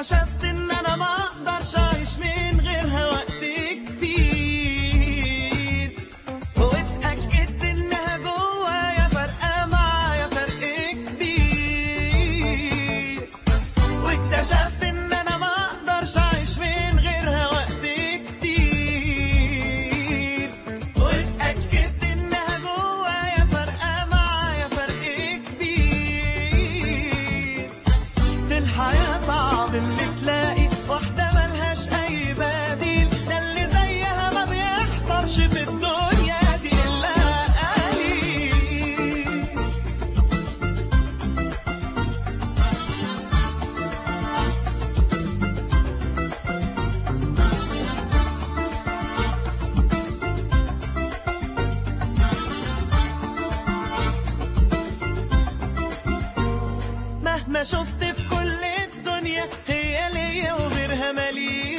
واكتشفت ان انا ما اقدرش اعيش من غيرها وقت كتير واتاكدت انها جوايا فارقه معايا فرق كبير واكتشفت ان انا ما اقدرش اعيش من غيرها وقت كتير واتاكدت انها جوايا فارقه معايا فرق كبير في الحياة صعب ان تلاقي واحدة ملهاش اي بديل ده اللي زيها ما بيحصلش في الدنيا دي الا قليل مهما شفت في كل الدنيا هي ليا وغيرها ماليش